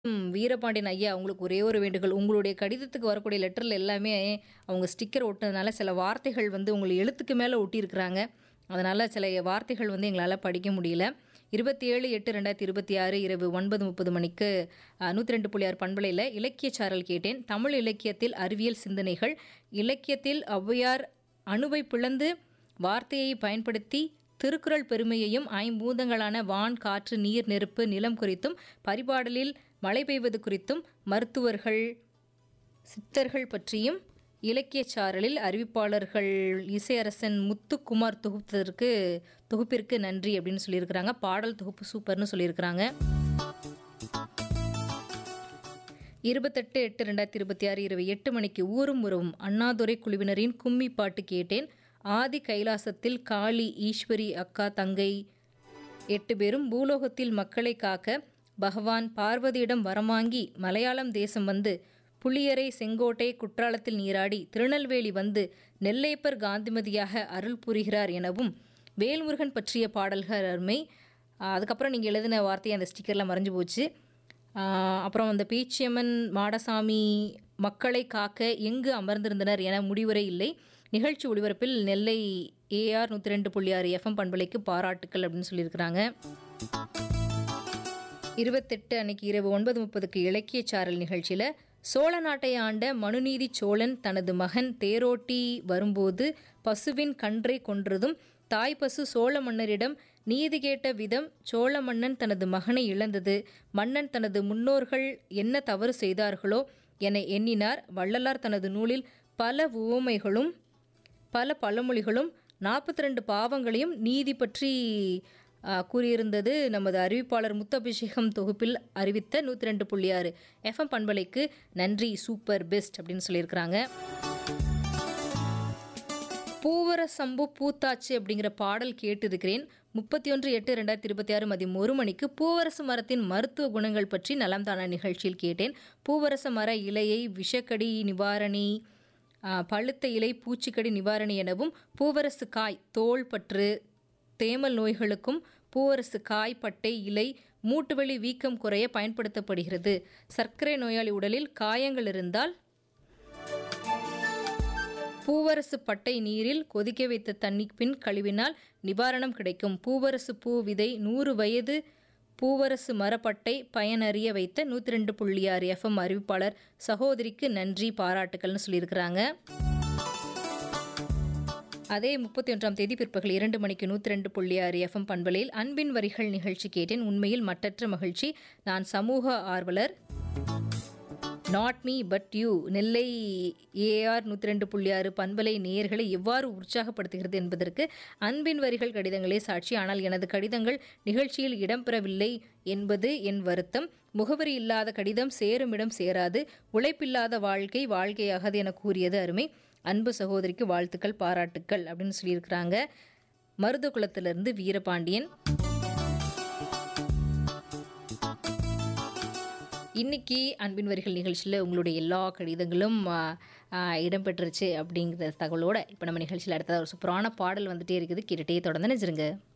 ம். வீரபாண்டியன் ஐயா, உங்களுக்கு ஒரே ஒரு வேண்டுகோள். உங்களுடைய கடிதத்துக்கு வரக்கூடிய லெட்டர்ல எல்லாமே அவங்க ஸ்டிக்கர் ஒட்டுனதுனால சில வார்த்தைகள் வந்து உங்கள் எழுத்துக்கு மேல ஒட்டியிருக்கிறாங்க. அதனால சில வார்த்தைகள் வந்து எங்களால படிக்க முடியல. 27/8/2026 இரவு 9:30 மணிக்கு அ 102.6 பண்பலையில இலக்கியச் சாரல் கேட்டேன். தமிழ் இலக்கியத்தில் அறிவியல் சிந்தனைகள். இலக்கியத்தில் ஔவையார் அணுவைப் பிளந்து வார்த்தையை பயன்படுத்தி திருக்குறள் பெருமையையும், ஐம்பூதங்களான வான், காற்று, நீர், நெருப்பு, நிலம் குறித்தும், பரிபாடலில் மழை பெய்வது குறித்தும், மருத்துவர்கள், சித்தர்கள் பற்றியும் இலக்கியச் சாரலில் அறிவிப்பாளர்கள் இசையரசன் முத்துக்குமார் தொகுத்ததற்கு தொகுப்பிற்கு நன்றி அப்படின்னு சொல்லியிருக்கிறாங்க. பாடல் தொகுப்பு சூப்பர்ன்னு சொல்லியிருக்கிறாங்க. 28/8/2026 இரவு 8 மணிக்கு ஊரும் உறவும் அண்ணாதுரை குழுவினரின் கும்மி பாட்டு கேட்டேன். ஆதி கைலாசத்தில் காளி, ஈஸ்வரி அக்கா, தங்கை 8 பேரும் பூலோகத்தில் மக்களை காக்க பகவான் பார்வதியிடம் வரம் வாங்கி மலையாளம் தேசம் வந்து புளியரை, செங்கோட்டை, குற்றாலத்தில் நீராடி திருநெல்வேலி வந்து நெல்லையப்பர் காந்திமதியாக அருள் புரிகிறார் எனவும் வேல்முருகன் பற்றிய பாடல்கள் அருமை. அதுக்கப்புறம் நீங்க எழுதின வார்த்தை அந்த ஸ்டிக்கர்ல மறைஞ்சு போச்சு. ஆ அப்புறம் அந்த பேச்சியம்மன் மாடசாமி மக்களை காக்க எங்கு அமர்ந்திருந்தனர் என முடிவுரை இல்லை. நிகழ்ச்சி ஒளிபரப்பில் நெல்லை ஏஆர் 102.6 எஃப்எம் பண்பலைக்கு பாராட்டுக்கள் அப்படின்னு சொல்லியிருக்கிறாங்க. 28 அன்னைக்கு இரவு 9:30க்கு இலக்கியச் சாரல் நிகழ்ச்சியில சோழ நாட்டை ஆண்ட மனுநீதி சோழன் தனது மகன் தேரோட்டி வரும்போது பசுவின் கன்றை கொன்றதும் தாய்ப்பசு சோழ மன்னரிடம் நீதி கேட்ட விதம் சோழ மன்னன் தனது மகனை இழந்தது மன்னன் தனது முன்னோர்கள் என்ன தவறு செய்தார்களோ என எண்ணினார் வள்ளலார் தனது நூலில் பல உவமைகளும் பல பழமொழிகளும் 42 பாவங்களையும் நீதி பற்றி அ, கூறியிருந்தது நமது அறிவிப்பாளர் முத்தபிஷேகம் தொகுப்பில் அறிவித்த 102.6 எஃப்எம் பண்பலைக்கு நன்றி சூப்பர் பெஸ்ட் அப்படின்னு சொல்லியிருக்கிறாங்க பூவர சம்பு பூத்தாச்சு அப்படிங்கிற பாடல் கேட்டிருக்கிறேன் முப்பத்தி ஒன்று எட்டு ரெண்டாயிரத்தி இருபத்தி ஆறு மதியம் ஒரு மணிக்கு பூவரசு மரத்தின் மருத்துவ குணங்கள் பற்றி நலம்தானா நிகழ்ச்சியில் கேட்டேன் பூவரச மர இலையை விஷக்கடி நிவாரணி ஆ, பழுத்த இலை பூச்சிக்கடி நிவாரணி எனவும் பூவரசு காய் தோல் பற்று தேமல் நோய்களுக்கும் பூவரசு காய் பட்டை இலை மூட்டுவலி வீக்கம் குறைய பயன்படுத்தப்படுகிறது சர்க்கரை நோயாளி உடலில் காயங்கள் இருந்தால் பூவரசு பட்டை நீரில் கொதிக்க வைத்த தண்ணி பின் கழுவினால் நிவாரணம் கிடைக்கும் பூவரசு பூ விதை நூறு வயது பூவரசு மரப்பட்டை பயனறிய வைத்த நூற்றி ரெண்டு புள்ளி ஆறு எஃப்எம் அறிவிப்பாளர் சகோதரிக்கு நன்றி பாராட்டுக்கள்னு சொல்லியிருக்கிறாங்க அதே முப்பத்தி ஒன்றாம் தேதி பிற்பகல் இரண்டு மணிக்கு நூற்றி ரெண்டு புள்ளி ஆறு எஃப்எம் பண்பலையில் அன்பின் வரிகள் நிகழ்ச்சி கேட்டேன் உண்மையில் மட்டற்ற மகிழ்ச்சி நான் சமூக ஆர்வலர் not me but you Nellai AR நூற்றி ரெண்டு புள்ளி ஆறு பண்பலை நேயர்களை எவ்வாறு உற்சாகப்படுத்துகிறது என்பதற்கு அன்பின் வரிகள் கடிதங்களே சாட்சி ஆனால் எனது கடிதங்கள் நிகழ்ச்சியில் இடம்பெறவில்லை என்பது என் வருத்தம் முகவரி இல்லாத கடிதம் சேருமிடம் சேராது உழைப்பில்லாத வாழ்க்கை வாழ்க்கையாகாது என கூறியது அருமை அன்பு சகோதரிக்கு வாழ்த்துக்கள் பாராட்டுக்கள் அப்படின்னு சொல்லியிருக்கிறாங்க மருதகுளத்திலிருந்து வீரபாண்டியன் இன்னைக்கு அன்பின் வரிகள் நிகழ்ச்சியில் உங்களுடைய எல்லா கடிதங்களும் ஆ, ஆ, இடம்பெற்றுருச்சு அப்படிங்கிற தகவலோட இப்போ நம்ம நிகழ்ச்சியில் அடுத்ததாக ஒரு சூப்பரான பாடல் வந்துட்டே இருக்குது கேட்டுட்டே தொடர்ந்து நினைச்சிருங்க